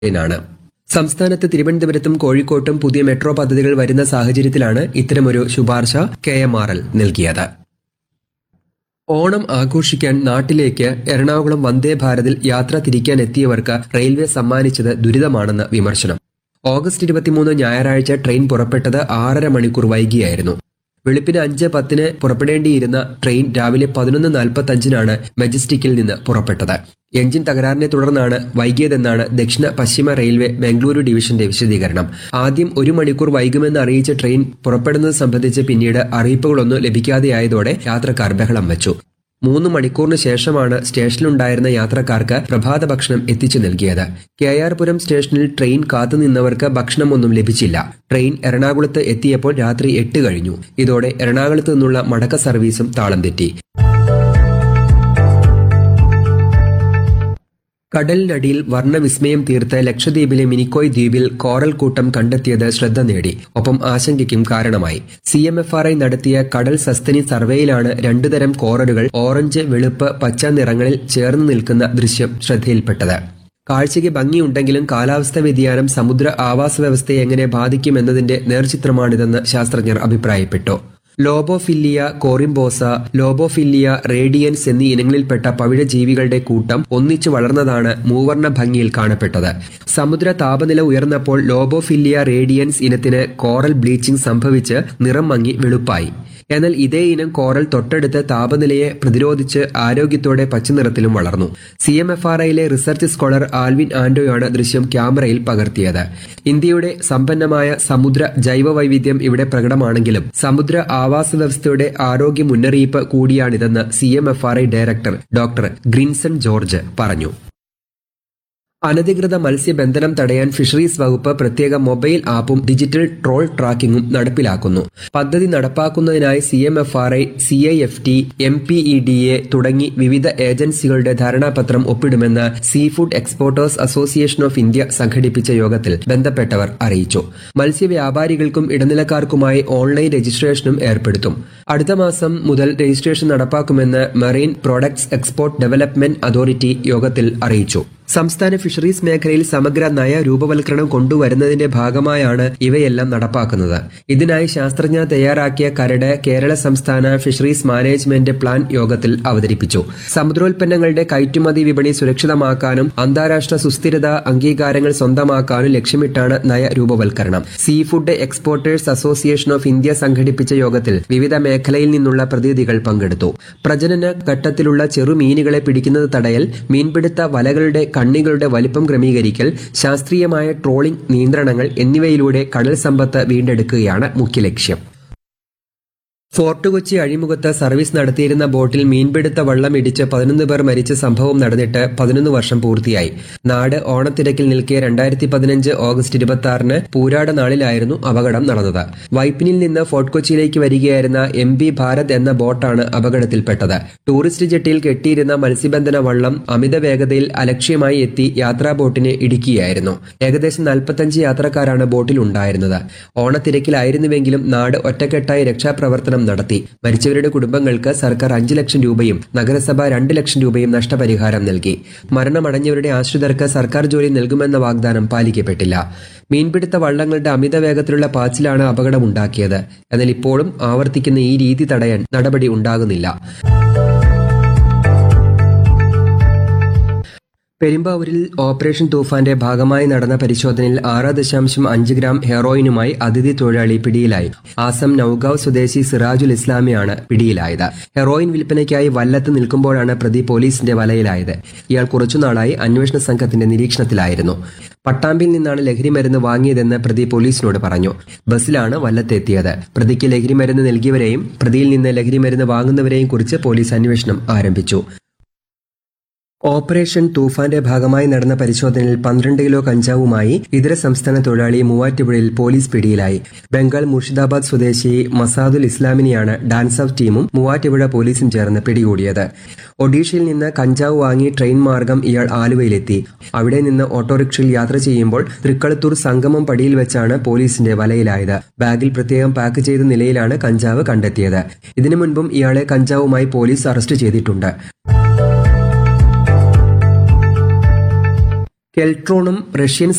ാണ് സംസ്ഥാനത്ത് തിരുവനന്തപുരത്തും കോഴിക്കോട്ടും പുതിയ മെട്രോ പദ്ധതികൾ വരുന്ന സാഹചര്യത്തിലാണ് ഇത്തരമൊരു ശുപാർശ കെ എം ആർ എൽ നൽകിയത് ഓണം ആഘോഷിക്കാൻ നാട്ടിലേക്ക് എറണാകുളം വന്ദേ ഭാരതിൽ യാത്ര തിരിക്കാൻ എത്തിയവർക്ക് റെയിൽവേ സമ്മാനിച്ചത് ദുരിതമാണെന്ന് വിമർശനം ഓഗസ്റ്റ് ഇരുപത്തിമൂന്ന് ഞായറാഴ്ച ട്രെയിൻ പുറപ്പെട്ടത് ആറര മണിക്കൂർ വൈകിയായിരുന്നു വെളുപ്പിന് അഞ്ച് പത്തിന് പുറപ്പെടേണ്ടിയിരുന്ന ട്രെയിൻ രാവിലെ പതിനൊന്ന് നാൽപ്പത്തഞ്ചിനാണ് മജസ്റ്റിക്കിൽ നിന്ന് പുറപ്പെട്ടത് എഞ്ചിൻ തകരാറിനെ തുടർന്നാണ് വൈകിയതെന്നാണ് ദക്ഷിണ പശ്ചിമ റെയിൽവേ ബംഗളൂരു ഡിവിഷന്റെ വിശദീകരണം ആദ്യം ഒരു മണിക്കൂർ വൈകുമെന്ന് അറിയിച്ച ട്രെയിൻ പുറപ്പെടുന്നത് സംബന്ധിച്ച് പിന്നീട് അറിയിപ്പുകളൊന്നും ലഭിക്കാതെയായതോടെ യാത്രക്കാർ ബഹളം വെച്ചു മൂന്ന് മണിക്കൂറിന് ശേഷമാണ് സ്റ്റേഷനിലുണ്ടായിരുന്ന യാത്രക്കാർക്ക് പ്രഭാത ഭക്ഷണം എത്തിച്ചു നൽകിയത് കെ ആർ പുരം സ്റ്റേഷനിൽ ട്രെയിൻ കാത്തുനിന്നവർക്ക് ഭക്ഷണമൊന്നും ലഭിച്ചില്ല ട്രെയിൻ എറണാകുളത്ത് എത്തിയപ്പോൾ രാത്രി എട്ട് കഴിഞ്ഞു ഇതോടെ എറണാകുളത്ത് നിന്നുള്ള മടക്ക സർവീസും താളം തെറ്റി കടലിനടിയിൽ വർണ്ണവിസ്മയം തീർത്ത ലക്ഷദ്വീപിലെ മിനിക്കോയ് ദ്വീപിൽ കോറൽ കൂട്ടം കണ്ടെത്തിയത് ശ്രദ്ധ നേടി ഒപ്പം ആശങ്കയ്ക്കും കാരണമായി C M F R I നടത്തിയ കടൽ സസ്തനി സർവേയിലാണ് രണ്ടുതരം കോറലുകൾ ഓറഞ്ച് വെളുപ്പ് പച്ച നിറങ്ങളിൽ ചേർന്ന് നിൽക്കുന്ന ദൃശ്യം ശ്രദ്ധയിൽപ്പെട്ടത് കാഴ്ചയ്ക്ക് ഭംഗിയുണ്ടെങ്കിലും കാലാവസ്ഥാ വ്യതിയാനം സമുദ്ര ആവാസ വ്യവസ്ഥയെ എങ്ങനെ ബാധിക്കുമെന്നതിന്റെ നേർചിത്രമാണിതെന്ന് ശാസ്ത്രജ്ഞർ അഭിപ്രായപ്പെട്ടു ലോബോഫില്ലിയ കോറിംബോസ ലോബോഫില്ലിയ റേഡിയൻസ് എന്നീ ഇനങ്ങളിൽപ്പെട്ട പവിഴ ജീവികളുടെ കൂട്ടം ഒന്നിച്ചു വളർന്നതാണ് മൂവർണ്ണ ഭംഗിയിൽ കാണപ്പെട്ടത് സമുദ്ര താപനില ഉയർന്നപ്പോൾ ലോബോഫില്ലിയ റേഡിയൻസ് ഇനത്തിന് കോറൽ ബ്ലീച്ചിംഗ് സംഭവിച്ച് നിറം മങ്ങി വെളുപ്പായി എന്നാൽ ഇതേ ഇനം കോറൽ തൊട്ടടുത്ത് താപനിലയെ പ്രതിരോധിച്ച് ആരോഗ്യത്തോടെ പച്ചനിറത്തിലും വളർന്നു സി എം എഫ് ആർ ഐയിലെ റിസർച്ച് സ്കോളർ ആൽവിൻ ആൻഡോയാണ് ദൃശ്യം ക്യാമറയിൽ പകർത്തിയത് ഇന്ത്യയുടെ സമ്പന്നമായ സമുദ്ര ജൈവ വൈവിധ്യം ഇവിടെ പ്രകടമാണെങ്കിലും സമുദ്ര ആവാസ വ്യവസ്ഥയുടെ ആരോഗ്യ മുന്നറിയിപ്പ് കൂടിയാണിതെന്ന് C M F R I director doctor Grinson George പറഞ്ഞു അനധികൃത മത്സ്യബന്ധനം തടയാൻ ഫിഷറീസ് വകുപ്പ് പ്രത്യേക മൊബൈൽ ആപ്പും ഡിജിറ്റൽ ട്രോൾ ട്രാക്കിംഗും നടപ്പിലാക്കുന്നു പദ്ധതി നടപ്പാക്കുന്നതിനായി C M F R I C I F T M P E D A തുടങ്ങി വിവിധ ഏജൻസികളുടെ ധാരണാപത്രം ഒപ്പിടുമെന്ന് seafood exporters association of India സംഘടിപ്പിച്ച യോഗത്തിൽ ബന്ധപ്പെട്ടവർ അറിയിച്ചു മത്സ്യവ്യാപാരികൾക്കും ഇടനിലക്കാർക്കുമായി ഓൺലൈൻ രജിസ്ട്രേഷനും ഏർപ്പെടുത്തും അടുത്ത മാസം മുതൽ രജിസ്ട്രേഷൻ നടപ്പാക്കുമെന്ന് marine products export development authority യോഗത്തിൽ അറിയിച്ചു സംസ്ഥാന ഫിഷറീസ് മേഖലയിൽ സമഗ്ര നയ രൂപവൽക്കരണം കൊണ്ടുവരുന്നതിന്റെ ഭാഗമായാണ് ഇവയെല്ലാം നടപ്പാക്കുന്നത് ഇതിനായി ശാസ്ത്രജ്ഞർ തയ്യാറാക്കിയ കരട് കേരള സംസ്ഥാന ഫിഷറീസ് മാനേജ്മെന്റ് പ്ലാൻ യോഗത്തിൽ അവതരിപ്പിച്ചു സമുദ്രോൽപ്പന്നങ്ങളുടെ കയറ്റുമതി വിപണി സുരക്ഷിതമാക്കാനും അന്താരാഷ്ട്ര സുസ്ഥിരത അംഗീകാരങ്ങൾ സ്വന്തമാക്കാനും ലക്ഷ്യമിട്ടാണ് നയ രൂപവൽക്കരണം seafood exporters association of India സംഘടിപ്പിച്ച യോഗത്തിൽ വിവിധ മേഖലയിൽ നിന്നുള്ള പ്രതിനിധികൾ പങ്കെടുത്തു പ്രജനന ഘട്ടത്തിലുള്ള ചെറുമീനുകളെ പിടിക്കുന്നത് തടയൽ മീൻപിടുത്ത വലകളുടെ കണ്ണികളുടെ വലിപ്പം ക്രമീകരിക്കൽ ശാസ്ത്രീയമായ ട്രോളിംഗ് നിയന്ത്രണങ്ങൾ എന്നിവയിലൂടെ കടൽ സമ്പത്ത് വീണ്ടെടുക്കുകയാണ് മുഖ്യ ലക്ഷ്യം ഫോർട്ട് കൊച്ചി അഴിമുഖത്ത് സർവീസ് നടത്തിയിരുന്ന ബോട്ടിൽ മീൻപിടുത്ത വള്ളം ഇടിച്ച് പതിനൊന്ന് പേർ മരിച്ച സംഭവം നടന്നിട്ട് പതിനൊന്ന് വർഷം പൂർത്തിയായി നാട് ഓണത്തിരക്കിൽ നിൽക്കെ രണ്ടായിരത്തി പതിനഞ്ച് ഓഗസ്റ്റ് ഇരുപത്തി ആറിന് പൂരാട നാളിലായിരുന്നു അപകടം നടന്നത് വൈപ്പിനിൽ നിന്ന് ഫോർട്ട് കൊച്ചിയിലേക്ക് വരികയായിരുന്ന എം ബി ഭാരത് എന്ന ബോട്ടാണ് അപകടത്തിൽപ്പെട്ടത് ടൂറിസ്റ്റ് ജെട്ടിയിൽ കെട്ടിയിരുന്ന മത്സ്യബന്ധന വള്ളം അമിത വേഗതയിൽ അലക്ഷ്യമായി എത്തി യാത്രാ ബോട്ടിനെ ഇടിക്കുകയായിരുന്നു ഏകദേശം നാൽപ്പത്തഞ്ച് യാത്രക്കാരാണ് ബോട്ടിൽ ഉണ്ടായിരുന്നത് ഓണത്തിരക്കിലായിരുന്നുവെങ്കിലും നാട് ഒറ്റക്കെട്ടായി രക്ഷാപ്രവർത്തനം നടത്തി മരിച്ചവരുടെ കുടുംബങ്ങൾക്ക് സർക്കാർ അഞ്ച് ലക്ഷം രൂപയും നഗരസഭ രണ്ട് ലക്ഷം രൂപയും നഷ്ടപരിഹാരം നൽകി മരണമടഞ്ഞവരുടെ ആശ്രിതർക്ക് സർക്കാർ ജോലി നൽകുമെന്ന വാഗ്ദാനം പാലിക്കപ്പെട്ടില്ല മീൻപിടുത്ത വള്ളങ്ങളുടെ അമിത വേഗത്തിലുള്ള പാച്ചിലാണ് അപകടമുണ്ടാക്കിയത് എന്നാൽ ഇപ്പോഴും ആവർത്തിക്കുന്ന ഈ രീതി തടയാൻ നടപടി ഉണ്ടാകുന്നില്ല പെരുമ്പാവൂരിൽ ഓപ്പറേഷൻ തൂഫാന്റെ ഭാഗമായി നടന്ന പരിശോധനയിൽ ആറ് ദശാംശം അഞ്ച് ഗ്രാം ഹെറോയിനുമായി അതിഥി തൊഴിലാളി പിടിയിലായി ആസം നൌഗാവ് സ്വദേശി സിറാജുൽ ഇസ്ലാമിയാണ് പിടിയിലായത് ഹെറോയിൻ വിൽപ്പനയ്ക്കായി വല്ലത്ത് നിൽക്കുമ്പോഴാണ് പ്രതി പോലീസിന്റെ വലയിലായത് ഇയാൾ കുറച്ചുനാളായി അന്വേഷണ സംഘത്തിന്റെ നിരീക്ഷണത്തിലായിരുന്നു പട്ടാമ്പിൽ നിന്നാണ് ലഹരിമരുന്ന് വാങ്ങിയതെന്ന് പ്രതി പോലീസിനോട് പറഞ്ഞു ബസ്സിലാണ് വല്ലത്തെത്തിയത് പ്രതിക്ക് ലഹരിമരുന്ന് നൽകിയവരെയും പ്രതിയിൽ നിന്ന് ലഹരിമരുന്ന് വാങ്ങുന്നവരെയും കുറിച്ച് പോലീസ് അന്വേഷണം ആരംഭിച്ചു ഓപ്പറേഷൻ തൂഫാന്റെ ഭാഗമായി നടന്ന പരിശോധനയിൽ പന്ത്രണ്ട് കിലോ കഞ്ചാവുമായി ഇതര സംസ്ഥാന തൊഴിലാളി മൂവാറ്റുപുഴയിൽ പോലീസ് പിടിയിലായി ബംഗാൾ മുർഷിദാബാദ് സ്വദേശി മസാദുൽ ഇസ്ലാമിനെയാണ് ഡാൻസ് ഓഫ് ടീമും മൂവാറ്റുപുഴ പോലീസും ചേർന്ന് പിടികൂടിയത് ഒഡീഷയിൽ നിന്ന് കഞ്ചാവ് വാങ്ങി ട്രെയിൻ മാർഗം ഇയാൾ ആലുവയിലെത്തി അവിടെ നിന്ന് ഓട്ടോറിക്ഷയിൽ യാത്ര ചെയ്യുമ്പോൾ തൃക്കളത്തൂർ സംഗമം പടിയിൽ വെച്ചാണ് പോലീസിന്റെ വലയിലായത് ബാഗിൽ പ്രത്യേകം പാക്ക് ചെയ്ത നിലയിലാണ് കഞ്ചാവ് കണ്ടെത്തിയത് ഇതിനു മുൻപും ഇയാളെ കഞ്ചാവുമായി പോലീസ് അറസ്റ്റ് ചെയ്തിട്ടുണ്ട് കെൽട്രോണും റഷ്യൻ